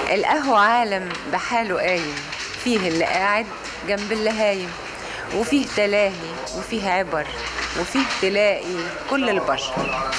القهوة عالم بحاله قايم فيه اللي قاعد جنب اللي هايم وفيه تلاهي وفيه عبر وفيه تلاقي كل البشر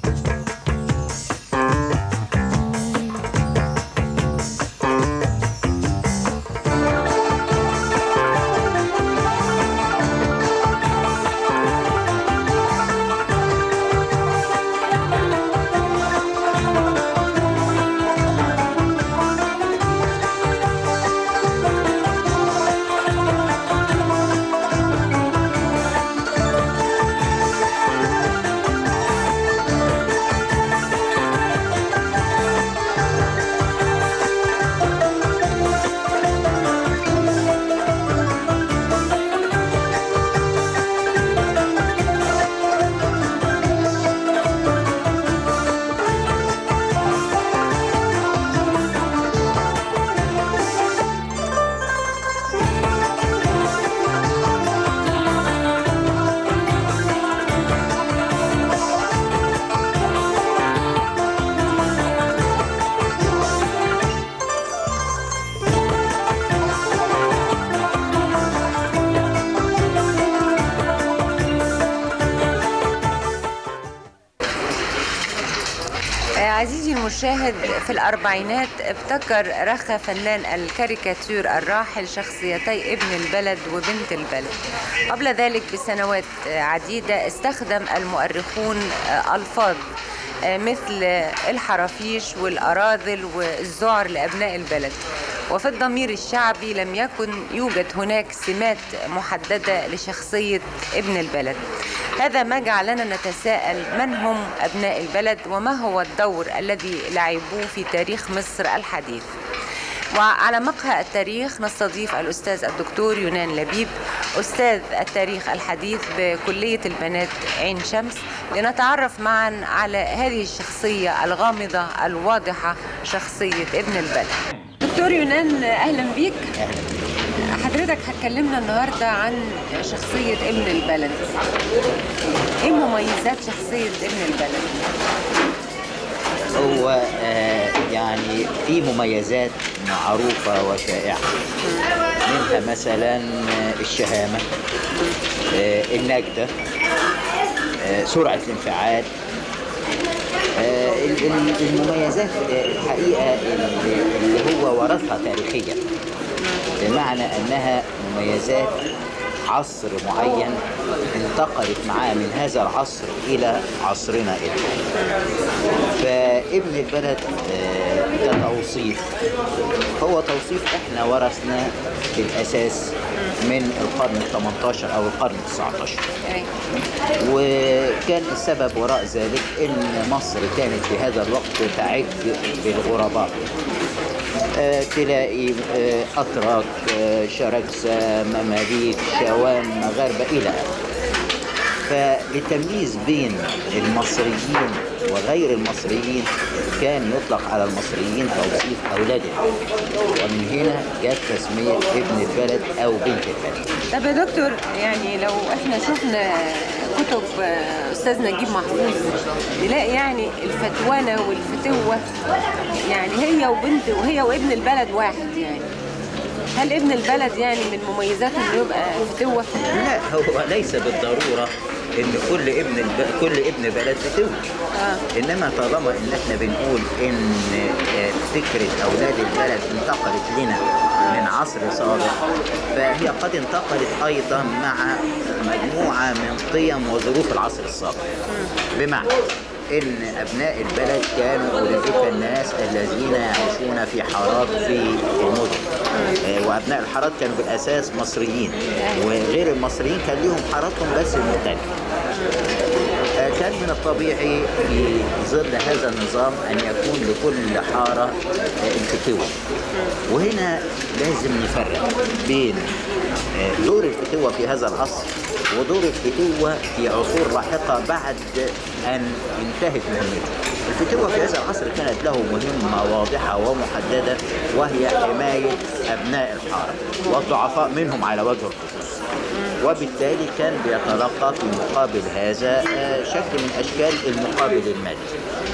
آه، عزيزي المشاهد في الأربعينات ابتكر رخى فنان الكاريكاتير الراحل شخصيتي ابن البلد وبنت البلد قبل ذلك بسنوات آه، عديدة استخدم المؤرخون آه، ألفاظ آه، مثل الحرافيش والأراذل والذعر لأبناء البلد وفي الضمير الشعبي لم يكن يوجد هناك سمات محددة لشخصية ابن البلد هذا ما جعلنا نتساءل من هم أبناء البلد وما هو الدور الذي لعبوه في تاريخ مصر الحديث وعلى مقهى التاريخ نستضيف الأستاذ الدكتور يونان لبيب أستاذ التاريخ الحديث بكلية البنات عين شمس لنتعرف معا على هذه الشخصية الغامضة الواضحة شخصية ابن البلد دكتور يونان أهلا بيك حضرتك هتكلمنا النهاردة عن شخصية ابن البلد ايه مميزات شخصية ابن البلد؟ هو آه، يعني في مميزات معروفة وشائعة منها مثلا آه، الشهامة آه، النجدة آه، سرعة الانفعال آه، ال- ال- المميزات آه، الحقيقة اللي اللي هو ورثها تاريخيا بمعنى أنها مميزات عصر معين انتقلت معاه من هذا العصر إلى عصرنا الحالي فابن البلد آه، كتوصيف هو توصيف احنا ورثناه بالاساس من القرن ال 18 او القرن ال 19 أي. وكان السبب وراء ذلك ان مصر كانت في هذا الوقت تعج بالغرباء آه، تلاقي آه، اتراك آه، شركسه مماليك شوام مغاربه الى اخره فللتمييز بين المصريين وغير المصريين كان يطلق على المصريين توصيف أولاد البلد ومن هنا جت تسمية ابن البلد أو بنت البلد طب يا دكتور يعني لو احنا شفنا كتب آه، استاذ نجيب محفوظ نلاقي يعني الفتوانة والفتوة يعني هي وبنت وهي وابن البلد واحد يعني هل ابن البلد يعني من مميزاته انه يبقى فتوة؟ لا هو ليس بالضرورة ان كل ابن الب... كل ابن بلد فتوي اه انما طالما ان احنا بنقول ان آه، فكره اولاد البلد انتقلت لنا من عصر سابق فهي قد انتقلت ايضا مع مجموعه من قيم وظروف العصر السابق بمعنى ان ابناء البلد كانوا اولئك الناس الذين يعيشون في حارات في المدن آه، وابناء الحارات كانوا بالاساس مصريين وغير المصريين كان ليهم حاراتهم بس مختلفه آه، كان من الطبيعي في ظل هذا النظام أن يكون لكل حارة آه، الفتوة وهنا لازم نفرق بين آه، دور الفتوة في هذا العصر ودور الفتوة في عصور لاحقة بعد أن انتهت مهمته الفتوة في هذا العصر كانت له مهمة واضحة ومحددة وهي حماية أبناء الحارة والضعفاء منهم على وجه الخصوص وبالتالي كان بيتلقى في مقابل هذا آه، شكل من اشكال المقابل المادي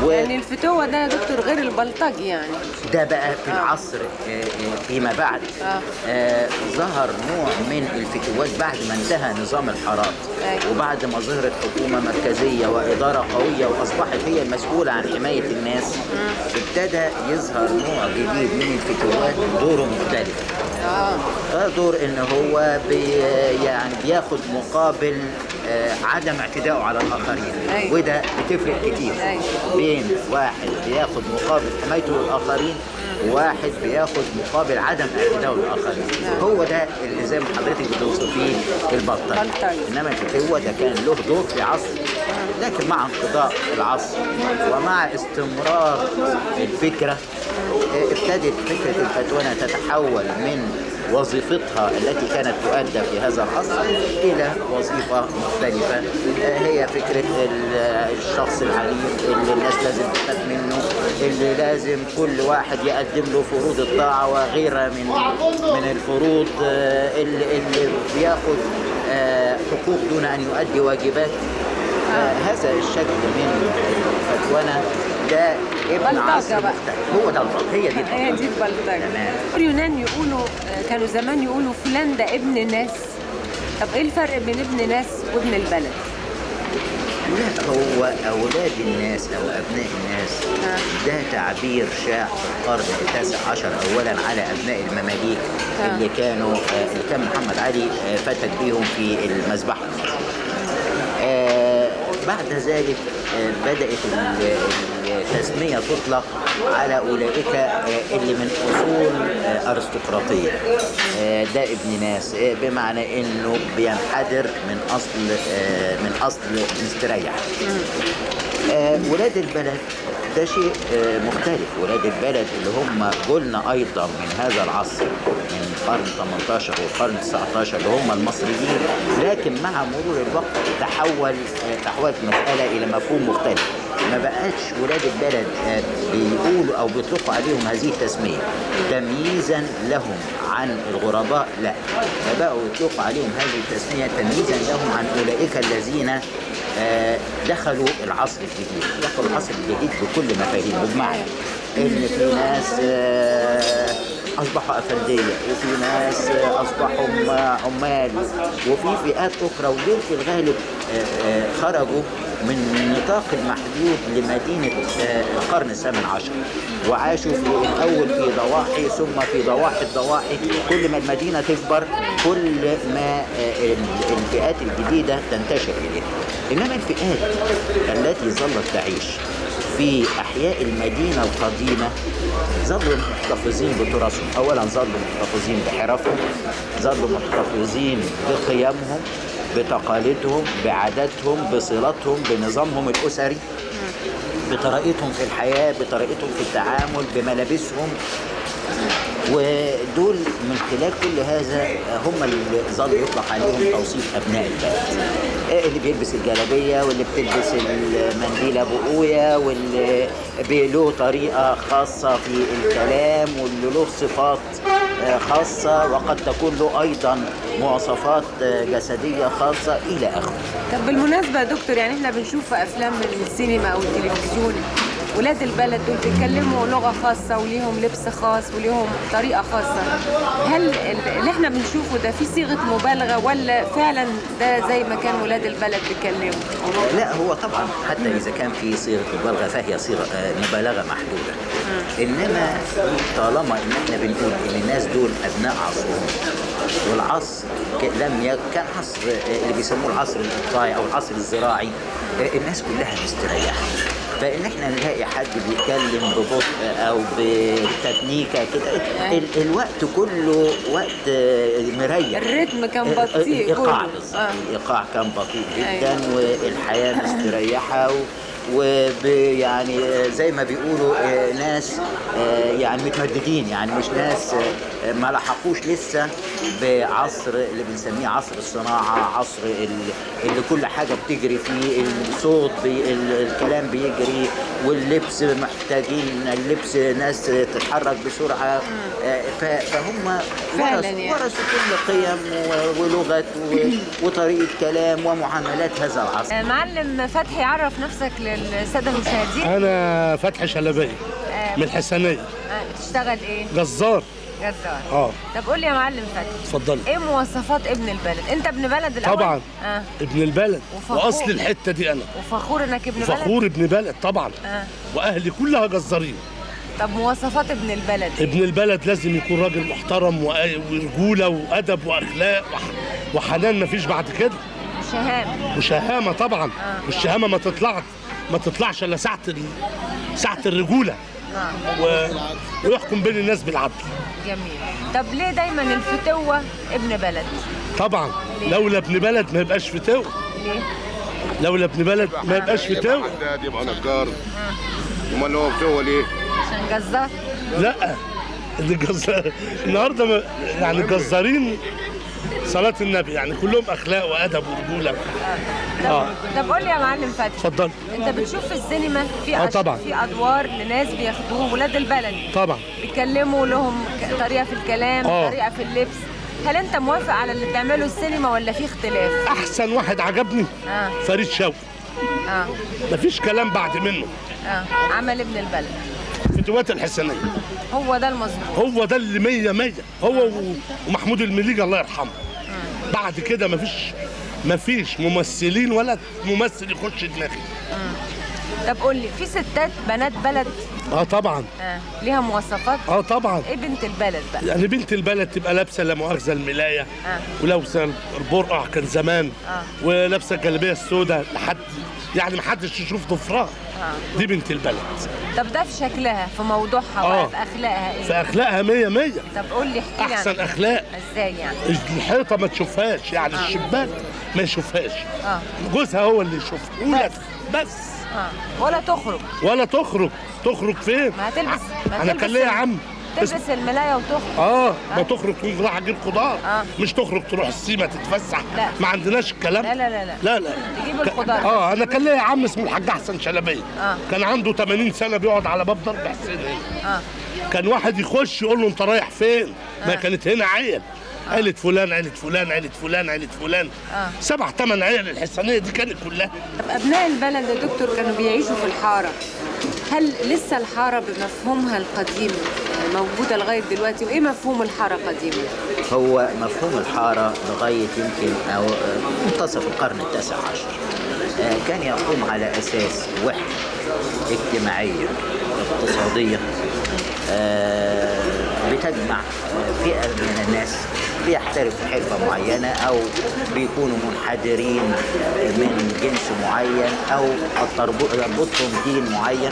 و- يعني الفتوة ده يا دكتور غير البلطجي يعني ده بقى في العصر آه، آه، فيما بعد آه. آه، ظهر نوع من الفتوات بعد ما انتهى نظام الحارات أيوة. وبعد ما ظهرت حكومة مركزية وإدارة قوية وأصبحت هي المسؤولة عن حماية الناس ابتدى يظهر نوع جديد من الفتوات دوره مختلف اه آه، دور ان هو بي يعني بياخد مقابل آه، عدم اعتدائه على الاخرين أيوة. وده بتفرق كتير أيوة. بين واحد بياخد مقابل حمايته للاخرين وواحد بياخد مقابل عدم اعتدائه للاخرين نعم. هو ده اللي زي ما حضرتك بتوصفيه البلطجي بلطجي. انما الفتوة ده كان له دور في عصر لكن مع انقضاء العصر ومع استمرار الفكرة آه، ابتدت فكرة الفتوانة تتحول من وظيفتها التي كانت تؤدى في هذا العصر إلى وظيفة مختلفة آه، هي فكرة ال- الشخص العليم اللي الناس لازم تخاف منه اللي لازم كل واحد يقدم له فروض الطاعة وغيرها من من الفروض آه، اللي, اللي بياخد آه، حقوق دون أن يؤدي واجبات آه، هذا الشكل من الفتوانة ده ابن بلطجة عصر بقى. مختلف هو ده البلطجة هي دي هي البلطجة دي البلطجة تمام. اليونان يقولوا آه، كانوا زمان يقولوا فلان ده ابن ناس طب ايه الفرق بين ابن ناس وابن البلد؟ لا هو أولاد الناس أو أبناء الناس آه. ده تعبير شاع في القرن التاسع عشر أولا على أبناء المماليك آه. اللي كانوا آه، اللي كان محمد علي آه، فتك بيهم في المذبحة آه، بعد ذلك آه، بدأت ال- التسمية تطلق على أولئك آه، اللي من أصول آه، أرستقراطية آه، ده ابن ناس آه، بمعنى إنه بينحدر من أصل آه، من أصل مستريح آه، ولاد البلد ده شيء آه، مختلف ولاد البلد اللي هم قلنا ايضا من هذا العصر من القرن 18 والقرن 19 اللي هم المصريين لكن مع مرور الوقت تحول آه، تحولت المساله الى مفهوم مختلف ما بقاش ولاد البلد آه، بيقولوا او بيطلقوا عليهم هذه التسميه تمييزا لهم عن الغرباء لا ده بقوا يطلقوا عليهم هذه التسميه تمييزا لهم عن اولئك الذين آه، دخلوا العصر الجديد دخلوا العصر الجديد بكل مفاهيمه بمعنى ان في ناس آه، اصبحوا افنديه وفي ناس آه، اصبحوا م- عمال وفي فئات اخرى ودول في الغالب آه، آه، خرجوا من نطاق المحدود لمدينة آه، القرن الثامن عشر وعاشوا في الأول في ضواحي ثم في ضواحي الضواحي كل ما المدينة تكبر كل ما آه، ال- الفئات الجديدة تنتشر إليها إنما الفئات التي ظلت تعيش في أحياء المدينة القديمة ظلوا محتفظين بتراثهم أولا ظلوا محتفظين بحرفهم ظلوا محتفظين بقيمهم بتقاليدهم بعاداتهم بصلاتهم بنظامهم الأسري بطريقتهم في الحياة بطريقتهم في التعامل بملابسهم ودول من خلال كل هذا هم اللي ظل يطلق عليهم توصيف ابناء البلد آه، اللي بيلبس الجلابيه واللي بتلبس المنديل ابو قويه واللي بي- له طريقه خاصه في الكلام واللي له صفات آه، خاصه وقد تكون له ايضا مواصفات آه، جسديه خاصه الى اخره طب بالمناسبة يا دكتور يعني احنا بنشوف في افلام السينما او التلفزيون ولاد البلد دول بيتكلموا لغة خاصة وليهم لبس خاص وليهم طريقة خاصة هل ال- اللي احنا بنشوفه ده في صيغة مبالغة ولا فعلا ده زي ما كان ولاد البلد بيتكلموا لا هو طبعا حتى اذا كان في صيغه مبالغه فهي صيغه آه، مبالغه محدوده انما طالما ان احنا بنقول ان الناس دول ابناء عصرهم والعصر ك- لم ي... كان عصر آه، اللي بيسموه العصر الاقطاعي او العصر الزراعي آه، الناس كلها مستريحه فان احنا نلاقي حد بيتكلم ببطء او بتكنيكه كده ال- الوقت كله وقت آه، مريح الريتم كان بطيء الايقاع كله. بالظبط آه. الايقاع كان بطيء أيوة. جدا والحياه مستريحه و... وب يعني زي ما بيقولوا آه، ناس آه، يعني متمددين يعني مش ناس آه، ما لحقوش لسه بعصر اللي بنسميه عصر الصناعه عصر ال- اللي كل حاجه بتجري فيه الصوت بي ال- الكلام بيجري واللبس محتاجين اللبس ناس تتحرك بسرعه آه، ف- فهم فعلاً ورثوا يعني. ورثوا كل قيم و- ولغه و- وطريقه كلام ومعاملات هذا العصر معلم فتحي عرف نفسك للساده المشاهدين انا فتحي شلبيه آه. من الحسنيه آه، بتشتغل ايه جزار جزار اه طب قول لي يا معلم فتحي اتفضلي ايه مواصفات ابن البلد انت ابن بلد الاول طبعا. اه ابن البلد وفخور. واصل الحته دي انا وفخور انك ابن بلد فخور ابن بلد طبعا آه. واهلي كلها جزارين طب مواصفات ابن البلد إيه؟ ابن البلد لازم يكون راجل محترم وأ- ورجوله وادب واخلاق وح- وحنان مفيش بعد كده شهام وشهامه طبعا والشهامه ما تطلع ما تطلعش الا ساعه ال... ساعه الرجوله اه و... ويحكم بين الناس بالعدل جميل طب ليه دايما الفتوه ابن بلد طبعا لولا ابن بلد ما يبقاش فتاوى ليه لولا ابن بلد ما يبقاش فتاوى حداد يبقى نجار امال هو بتوع ليه؟ عشان جزار لا الجزار النهارده ما- يعني الجزارين صلاة النبي يعني كلهم اخلاق وادب ورجوله اه طب قول لي يا معلم فتحي اتفضل انت بتشوف في السينما في آه أش- طبعا. في ادوار لناس بياخدوهم ولاد البلد طبعا بيتكلموا لهم ك- طريقه في الكلام آه. طريقه في اللبس هل انت موافق على اللي بتعمله السينما ولا في اختلاف احسن واحد عجبني اه فريد شوقي اه مفيش كلام بعد منه اه عمل ابن البلد فتوات الحسنيه هو ده المظبوط هو ده اللي مية مية هو و- ومحمود المليجي الله يرحمه بعد كده مفيش مفيش ممثلين ولا ممثل يخش دماغي طب قول لي في ستات بنات بلد اه طبعا اه ليها مواصفات اه طبعا ايه بنت البلد بقى يعني بنت البلد تبقى لابسه لا مؤاخذه الملايه آه. ولابسه البرقع كان زمان آه. ولابسه الجلابيه السوداء لحد يعني محدش يشوف ضفرها آه. دي بنت البلد طب ده في شكلها في موضوعها آه. ولا في اخلاقها ايه في اخلاقها مية مية طب قول لي احكي لي احسن عن اخلاق ازاي يعني الحيطه ما تشوفهاش يعني الشباك ما يشوفهاش اه جوزها هو اللي يشوفها ولاد بس اه ولا تخرج ولا تخرج تخرج فين ما هتلبس ما انا تلبس كان ليا ال- عم تلبس الملايه وتخرج اه ما تخرج تقول راح اجيب خضار آه. مش تخرج تروح السيما تتفسح لا. ما عندناش الكلام لا لا لا لا لا لا تجيب ك- الخضار. اه انا كان ليا عم اسمه الحاج احسن شلبيه آه. كان عنده 80 سنه بيقعد على باب درب حسين هنا اه كان واحد يخش يقول له انت رايح فين ما آه. كانت هنا عيل عيلة فلان عيلة فلان عيلة فلان عيلة فلان آه. سبع ثمان عيال الحسانية دي كانت كلها طب ابناء البلد يا دكتور كانوا بيعيشوا في الحاره هل لسه الحاره بمفهومها القديم موجوده لغايه دلوقتي وايه مفهوم الحاره قديما هو مفهوم الحارة لغاية يمكن أو منتصف القرن التاسع عشر آه، كان يقوم على أساس وحدة اجتماعية اقتصادية آه، بتجمع آه، فئة من الناس بيحترفوا حرفة معينة أو بيكونوا منحدرين من جنس معين أو التربط- يربطهم دين معين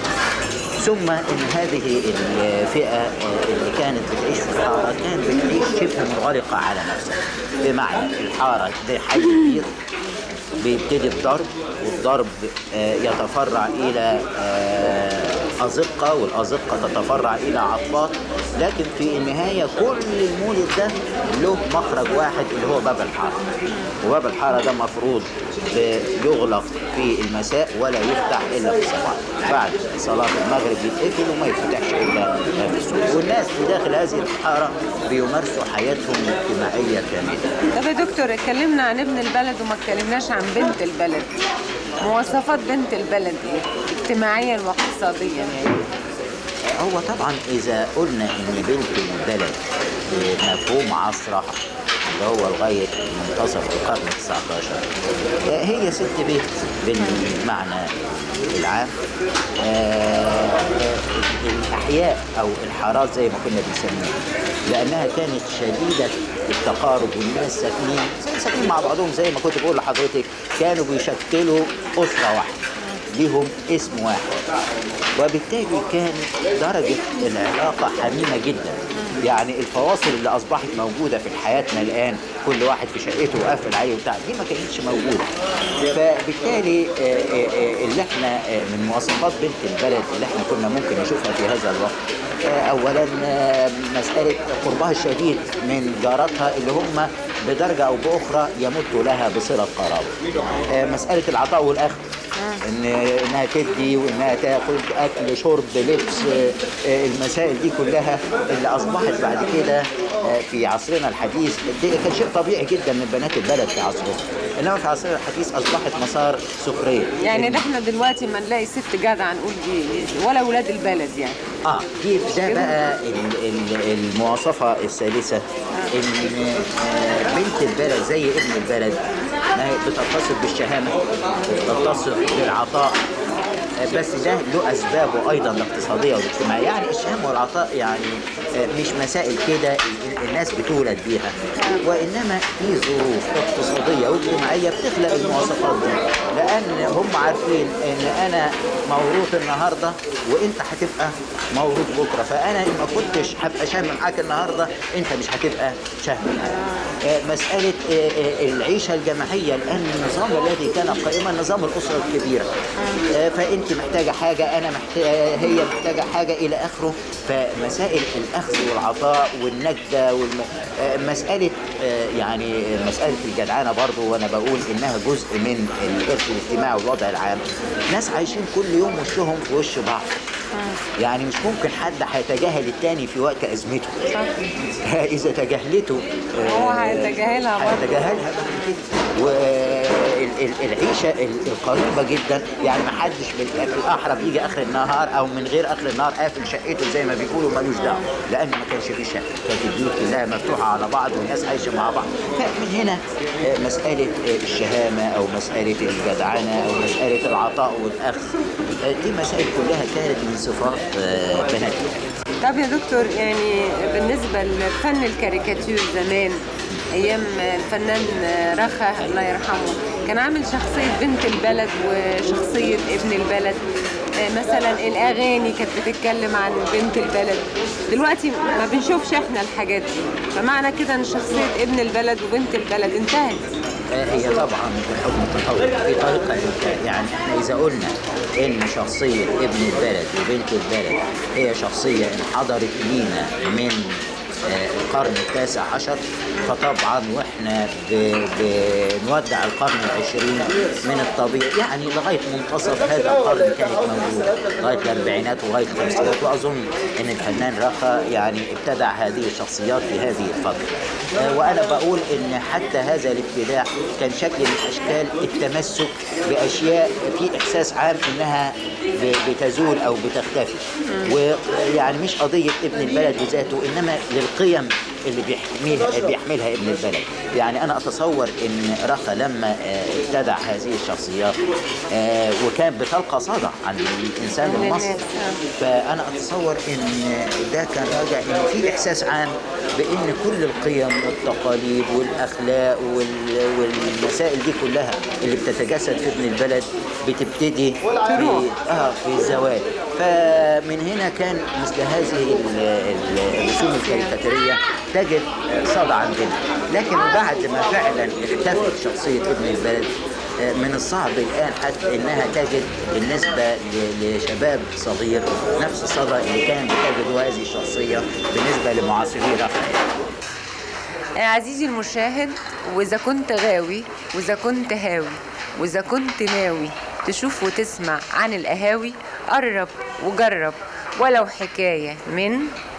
ثم ان هذه الفئه اللي كانت بتعيش في الحاره كانت بتعيش شبه منغلقه على نفسها بمعنى الحاره ده حي كبير بيبتدي بضرب والضرب آه، يتفرع الى آه، أزقة والأزقة تتفرع إلى عطبات لكن في النهاية كل المولد ده له مخرج واحد اللي هو باب الحارة وباب الحارة ده مفروض يغلق في المساء ولا يفتح إلا في الصباح بعد صلاة المغرب يتقفل وما يفتحش إلا في الصبح والناس في داخل هذه الحارة بيمارسوا حياتهم الاجتماعية كاملة طب يا دكتور اتكلمنا عن ابن البلد وما اتكلمناش عن بنت البلد مواصفات بنت البلد ايه اجتماعيا واقتصاديا يعني هو طبعا إذا قلنا إن بنت البلد مفهوم عصرها اللي هو لغاية منتصف القرن ال 19 هي ست بيت بالمعنى العام آه، الأحياء أو الحارات زي ما كنا بنسميها لأنها كانت شديدة التقارب والناس ساكنين ساكنين مع بعضهم زي ما كنت بقول لحضرتك كانوا بيشكلوا أسرة واحدة ليهم اسم واحد وبالتالي كان درجة العلاقة حميمة جدا يعني الفواصل اللي أصبحت موجودة في حياتنا الآن كل واحد في شقته وقافل عليه وبتاع دي ما كانتش موجودة فبالتالي آه، آه، آه، اللي احنا آه، من مواصفات بنت البلد اللي احنا كنا ممكن نشوفها في هذا الوقت آه، أولا آه، مسألة قربها الشديد من جاراتها اللي هم بدرجة أو بأخرى يمتوا لها بصلة قرابة آه، مسألة العطاء والأخذ ان انها تدي وانها تاخد اكل شرب لبس آه، آه، المسائل دي كلها اللي اصبحت بعد كده آه، في عصرنا الحديث دي كان شيء طبيعي جدا من بنات البلد في عصرهم انما في عصرنا الحديث اصبحت مسار سخريه يعني ده احنا دلوقتي ما نلاقي ست جدعة نقول دي دي- ولا ولاد البلد يعني اه دي ده بقى ال- ال- المواصفة الثالثة ان آه، بنت البلد زي ابن البلد ما هي بتتصف بالشهامة بتتصف بالعطاء آه، بس ده له اسبابه ايضا الاقتصاديه والاجتماعيه يعني الشهامه والعطاء يعني آه، مش مسائل كده ال- الناس بتولد بيها وانما في ظروف اقتصاديه واجتماعيه بتخلق المواصفات دي لان هم عارفين ان انا موروث النهارده وانت هتبقى موروث بكره فانا ان ما كنتش هبقى شهم معاك النهارده انت مش هتبقى شهم معاك آه، مساله آه، آه، العيشه الجماعيه لان النظام الذي كان قائما نظام الاسره الكبيره آه، فانت محتاجه حاجه انا محتاجه هي محتاجه حاجه الى اخره فمسائل الاخذ والعطاء والنجده والم... آه، مساله آه، يعني مساله الجدعانه برضو وانا بقول انها جزء من الارث الاجتماعي والوضع العام ناس عايشين كل يوم وشهم في وش بعض يعني مش ممكن حد هيتجاهل التاني في وقت ازمته اذا تجاهلته آه، هو هيتجاهلها برضه. هيتجاهلها بعد كده والعيشه القريبه جدا يعني ما حدش بال- الاحرى بيجي اخر النهار او من غير اخر النهار قافل شقته زي ما بيقولوا ملوش دعوه لان ما كانش فيه شقه كانت البيوت كلها مفتوحه على بعض والناس عايشه مع بعض فمن هنا آه، مساله آه، الشهامه او مساله الجدعنه او مساله العطاء والاخذ آه، دي مسائل كلها كانت من صفات آه، بنات طب يا دكتور يعني بالنسبة لفن الكاريكاتير زمان أيام الفنان رخا الله يرحمه كان عامل شخصية بنت البلد وشخصية ابن البلد مثلا الأغاني كانت بتتكلم عن بنت البلد دلوقتي ما بنشوفش احنا الحاجات دي فمعنى كده ان شخصية ابن البلد وبنت البلد انتهت هي طبعا بحكم التطور في طريقة إمكان يعني احنا إذا قلنا إن شخصية ابن البلد وبنت البلد هي شخصية انحدرت لينا من آه، القرن التاسع عشر فطبعا واحنا ب- بنودع القرن العشرين من الطبيعي يعني لغايه منتصف هذا القرن كانت موجوده لغايه الاربعينات ولغايه الخمسينات واظن ان الفنان رخا يعني ابتدع هذه الشخصيات في هذه الفتره آه، وانا بقول ان حتى هذا الابتداع كان شكل من اشكال التمسك باشياء في احساس عام انها ب- بتزول او بتختفي ويعني مش قضيه ابن البلد بذاته انما للقيم اللي بيحملها بيحملها ابن البلد يعني انا اتصور ان رخا لما آه، ابتدع هذه الشخصيات آه، وكان بتلقى صدى عند الانسان عند المصري الناس، آه. فانا اتصور ان ده كان راجع ان في احساس عام بان كل القيم والتقاليد والاخلاق وال- والمسائل دي كلها اللي بتتجسد في ابن البلد بتبتدي في اه في الزوال فمن هنا كان مثل هذه ال- ال- الرسوم الكاريكاتيريه تجد صدى عندنا لكن بعد ما فعلا اختفت شخصيه ابن البلد آه، من الصعب الان حتى انها تجد بالنسبه ل- لشباب صغير نفس الصدى اللي كان بتجده هذه الشخصيه بالنسبه لمعاصري رفع عزيزي المشاهد وإذا كنت غاوي وإذا كنت هاوي وإذا كنت ناوي تشوف وتسمع عن القهاوي قرب وجرب ولو حكاية من